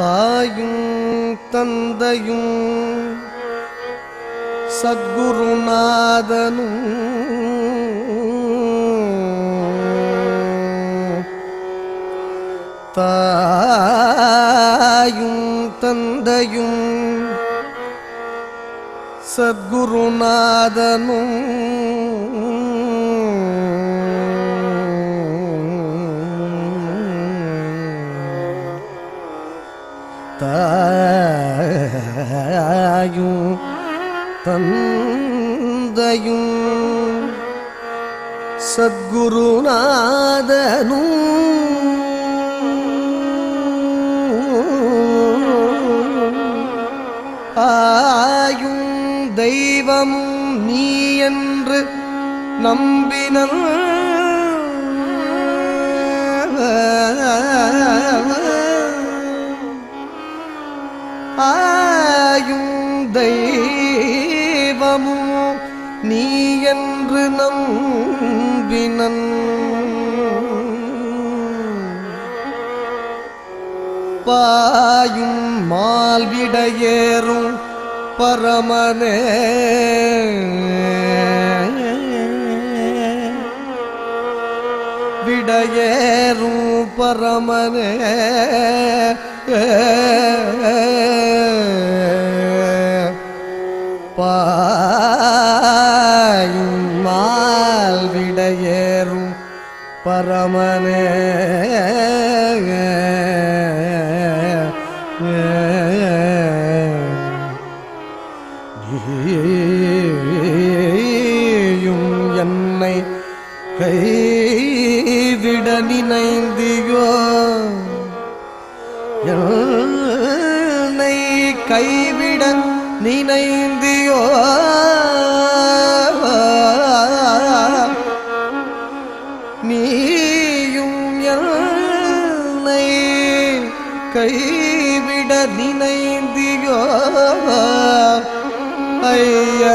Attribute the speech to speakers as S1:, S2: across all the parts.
S1: தாயும் தந்தையும் சத்குருநாதனும் தாயும் தந்தையும் சத்குருநாதனும் தாயும் தந்தையும் சத்குருநாதனும் ஆயும் தெய்வமும் நீ என்று நம்பினல் ஆயும் தெய்வமும் நீ என்று நம்பினன் பாயும் மால்விடையேறும் பரமனே விடையேறும் பரமனே பாயும் மால் விடையேறும் பரமனே நீயும் என்னை கைவிட நினைந்தியோ என்னை கைவிட நினைந்தியோ நீயும் என்னை கைவிட நினைந்தியோ ஐயா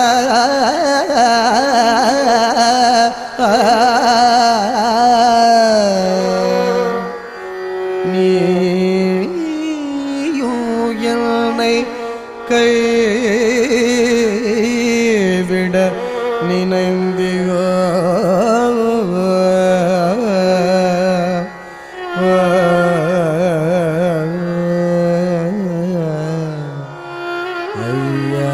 S1: நீயும் என்னை கைவிட நினைந்தியோ ஐயா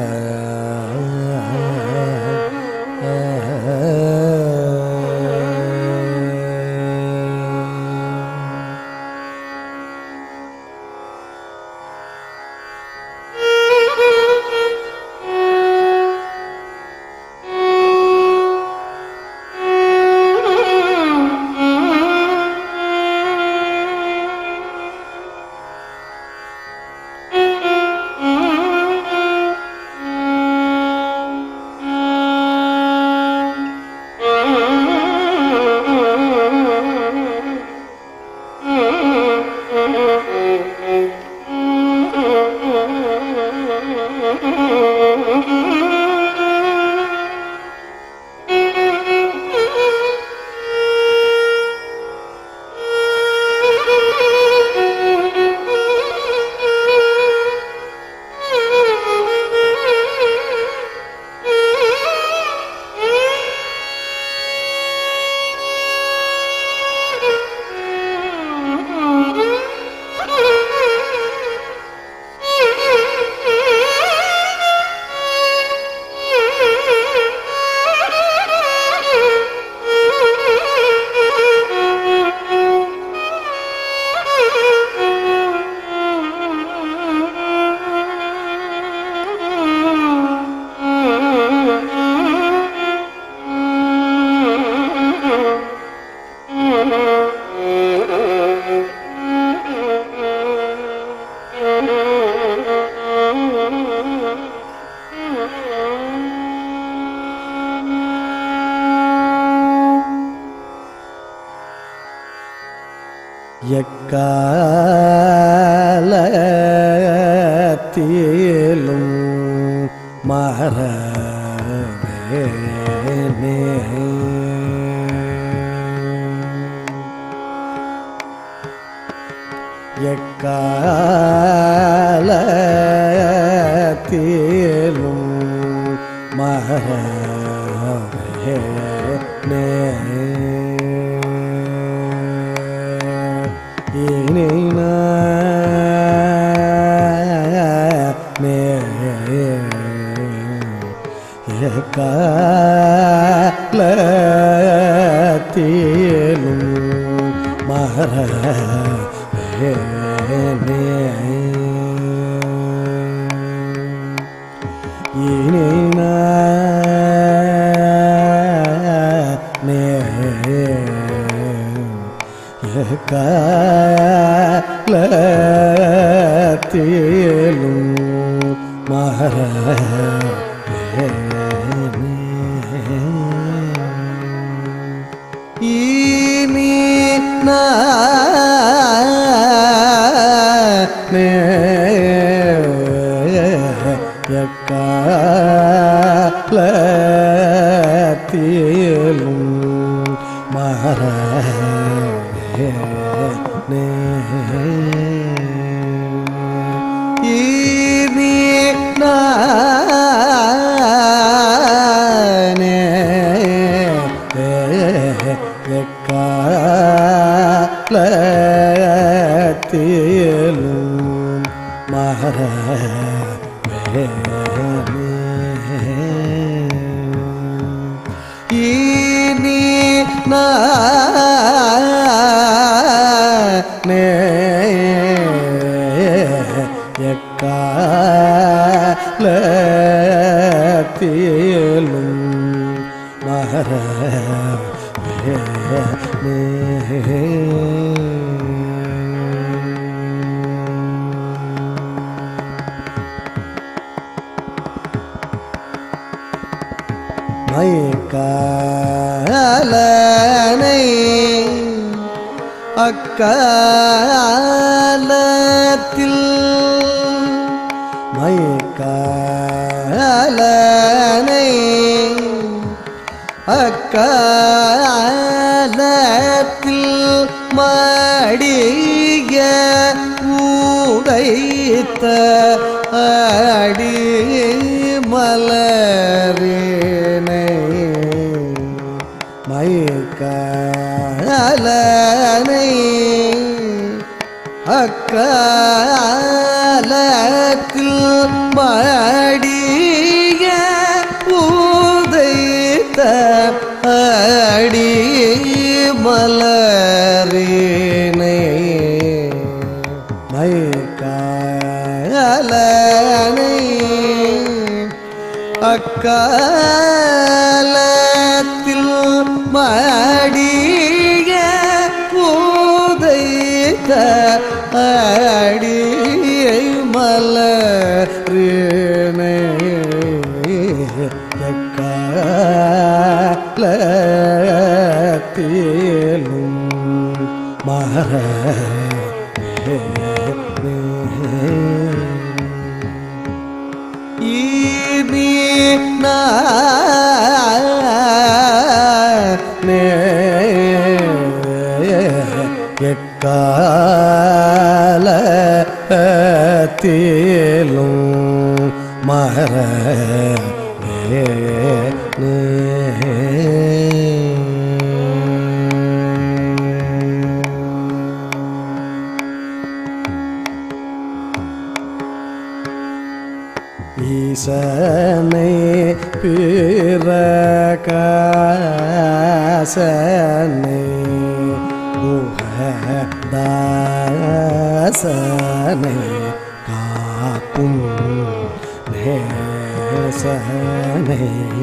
S1: எக்காலத்திலும் மறவேனே எக்காலத்திலும் மகனே இனின காலத்திலும் மகனே இனின காலத்திலும் மகனே இனி எக்காலத்திலும் மகர இனி எக்காலத்திலும் மகர இனி எக்காலத்திலும் மகர மைக்காலனை அக்காலத்தில் மைக்காலனை அக்காலத்தில் மடிய உடைத்த அடி மலரினை மைக்காலனை அக்காலத்தில் மடிய உதைத்த அடி மலரினை மைக்காலனை அக்காலத்தில் மடிய உதைத்த அடியை மலரினை எக்காலத்திலும் மர இனி எக்காலத்திலும் மர ஈசனை பிறகாசனை தாசனை காக்கும் நேசனை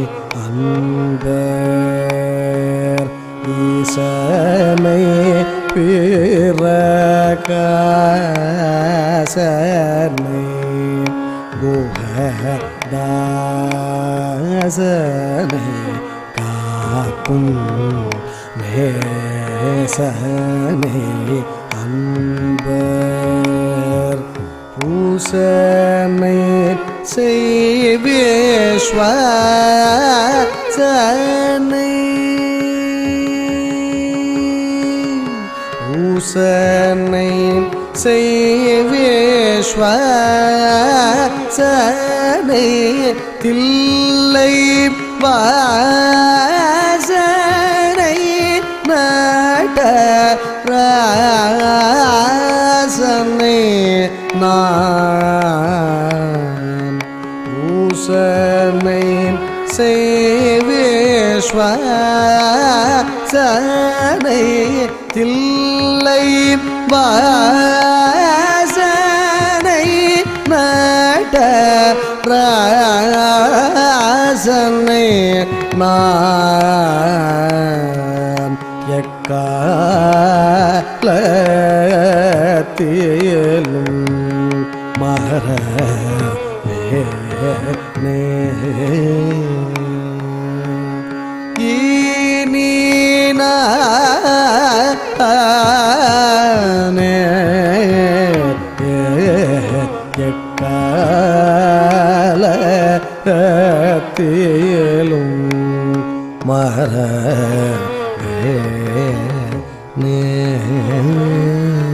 S1: அன்பர் ஈசனை பிறகாசனை குஹதாசனை காக்கும் நேசனை அன்பர் பூசனை செய்வேஸ்வசனை பூசனை செய்வேஸ்வசனை தில்லை வாசனை நட ராசனை நான் ஊசனை செய்வேஸ்வசனை தில்லை வாசனை நட ராசனை நான் எக்காலத்திலும் மர ஈனே எக்காலத்திலும் மர நே